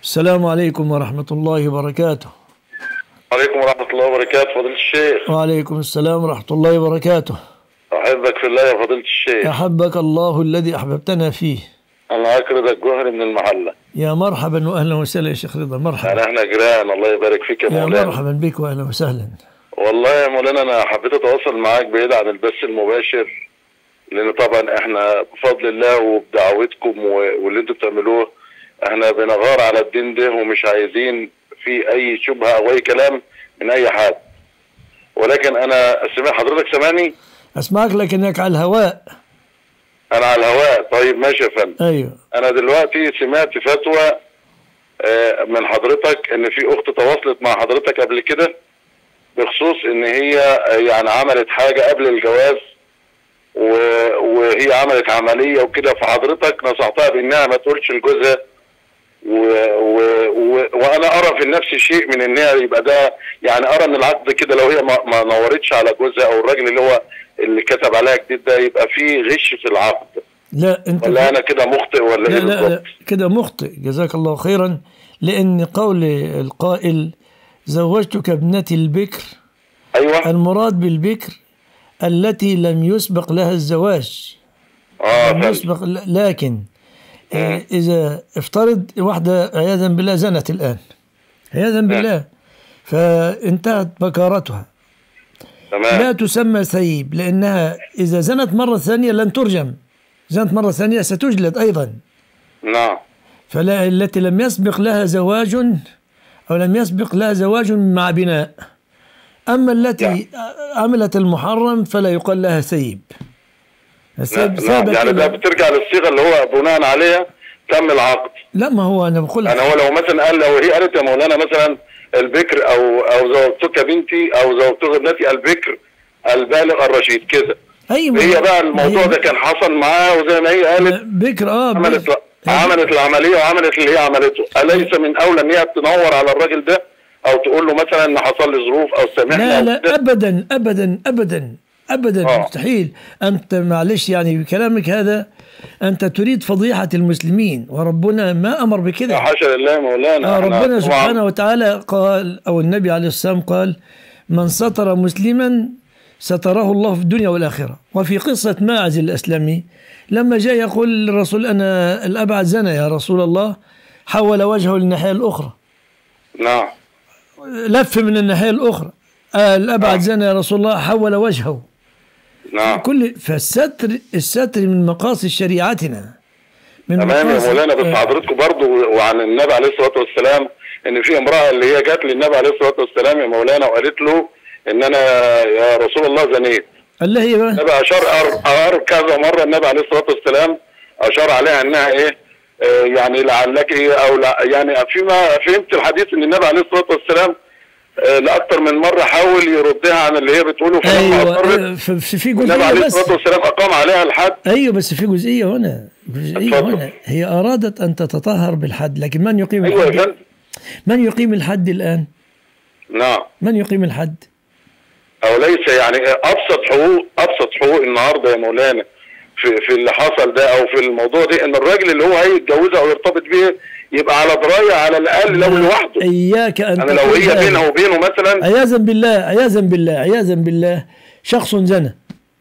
السلام عليكم ورحمة الله وبركاته عليكم ورحمة الله وبركاته فضيلة الشيخ وعليكم السلام ورحمة الله وبركاته أحبك في الله يا فضيلة الشيخ أحبك الله الذي أحببتنا فيه أنا أكرد جوهري من المحلة يا مرحبا وأهلا وسهلا يا شيخ رضا مرحبا يعني احنا جيران الله يبارك فيك يا يا مولانا مرحبا بك وأهلا وسهلا والله يا مولانا أنا حبيت أتواصل معاك بعيد عن البث المباشر لأن طبعا احنا بفضل الله وبدعوتكم و- واللي انتوا بتعملوه احنا بنغار على الدين ده ومش عايزين في أي شبهة أو أي كلام من أي حد ولكن أنا سمع حضرتك سامعني أسمعك لكنك على الهواء أنا على الهواء طيب ماشي يا فندم أيوه انا دلوقتي سمعت فتوى آه، من حضرتك ان في اخت تواصلت مع حضرتك قبل كده بخصوص ان هي آه، يعني عملت حاجة قبل الجواز و- وهي عملت عملية وكده فحضرتك نصحتها بانها ما تقولش لجوزها و... و... و... وانا ارى في نفس شيء من ان هي يبقى ده يعني ارى ان العقد كده لو هي ما, ما نورتش على جوزها او الراجل اللي هو اللي كتب عليها جديد ده يبقى فيه غش في العقد لا أنت ولا انا كده مخطئ ولا لا ايه لا, بالظبط؟ لا كده مخطئ جزاك الله خيرا لأن قول القائل زوجتك ابنتي البكر ايوه المراد بالبكر التي لم يسبق لها الزواج اه لم فهمت. يسبق لكن آه، إذا افترض واحدة عياذا بالله زنت الآن عياذا بالله فانتهت بكارتها لا تمام تسمى ثيب لأنها إذا زنت مرة ثانية لن ترجم زنت مرة ثانية ستجلد أيضا نعم فلا التي لم يسبق لها زواج أو لم يسبق لها زواج مع بناء أما التي عملت المحرم فلا يقال لها ثيب الثيب نعم ثابت يعني ده إلى- بترجع للصيغه اللي هو بناء عليها تم العقد لا ما هو أنا بقول يعني لك هو لو مثلا قال لو هي قالت يا مولانا مثلا البكر او او زوجتك بنتي او زوجتك ابنتي البكر البالغ الرشيد كده أيوة هي بقى الموضوع ده كان حصل معاه وزي ما هي قالت بكر اه عملت بكر. عملت العمليه وعملت اللي هي عملته اليس من اولى ان هي تنور على الراجل ده او تقول له مثلا ان حصل لي ظروف او سامحني لا أو لا كده؟ ابدا ابدا ابدا ابدا آه. مستحيل انت معلش يعني بكلامك هذا انت تريد فضيحه المسلمين وربنا ما امر بكده حاشا لله يا مولانا آه إحنا ربنا طبعاً- سبحانه وتعالى قال او النبي عليه السلام قال من ستر مسلما ستره الله في الدنيا والاخره وفي قصه ماعز الاسلمي لما جاء يقول للرسول انا الابعد زنى يا رسول الله حول وجهه للناحيه الاخرى نعم لف من الناحيه الاخرى آه الابعد آه. زنى يا رسول الله حول وجهه نعم كل فالستر الستر من مقاصد شريعتنا من تمام يا مقاصد- مولانا بس آه، حضرتكم برضو وعن النبي عليه الصلاه والسلام ان في امراه اللي هي جات للنبي عليه الصلاه والسلام يا مولانا وقالت له ان انا يا رسول الله زنيت اللي هي بقى النبي اشار أر- أر كذا مره النبي عليه الصلاه والسلام اشار عليها انها ايه آه، يعني لعلك ايه او لا يعني فيما فهمت الحديث ان النبي عليه الصلاه والسلام آه، لاكثر من مره حاول يردها عن اللي هي بتقوله فلما ايوه اصرت أيوة، في في- في النبي جزئيه عليه بس الصلاه والسلام اقام عليها الحد ايوه بس في جزئيه هنا جزئيه اتفضل. هنا هي ارادت ان تتطهر بالحد لكن من يقيم ايوه يا الحد فندم من يقيم الحد الان نعم من يقيم الحد او ليس يعني ابسط حقوق ابسط حقوق النهارده يا مولانا في في اللي حصل ده او في الموضوع ده ان الراجل اللي هو هيتجوزها او يرتبط بيها يبقى على درايه على الاقل لو لوحده اياك ان يعني لو تقول هي ذلك. بينها وبينه مثلا عياذا بالله عياذا بالله عياذا بالله شخص زنى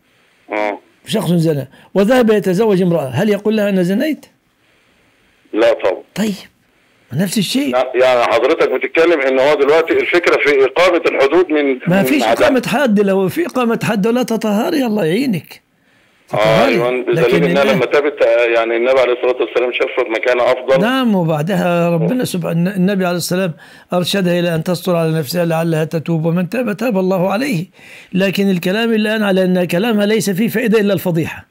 اه شخص زنى وذهب يتزوج امراه هل يقول لها انا زنيت؟ لا طبعا طيب نفس الشيء لا، يعني حضرتك بتتكلم ان هو دلوقتي الفكره في اقامه الحدود من ما من فيش عدم- إقامة حد لو في إقامة حد ولا تتطهري الله يعينك اه تطهري. ايوه بدليل انها الآن- لما تابت يعني النبي عليه الصلاه والسلام شافها في مكان افضل نعم وبعدها ربنا سبحانه النبي عليه السلام أرشدها إلى أن تستر على نفسها لعلها تتوب ومن تاب تاب الله عليه لكن الكلام الآن على أن كلامها ليس فيه فائدة إلا الفضيحة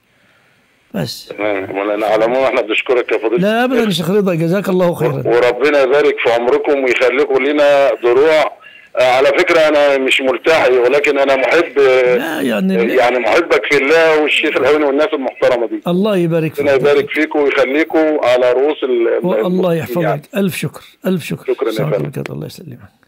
بس تمام مولانا على العموم احنا بنشكرك يا فضيله لا أبدا يا شيخ رضا جزاك الله خيرا وربنا يبارك في عمركم ويخليكم لنا ضروع آه، على فكرة أنا مش ملتحي ولكن أنا محب لا يعني يعني محبك في الله والشيخ الهوني والناس المحترمة دي الله يبارك ربنا فيك يبارك فيكم ويخليكم على رؤوس ال- والله المسلمين يحفظك يعني. ألف شكر ألف شكر شكراً يا السلام فندم. عليكم الله يسلمك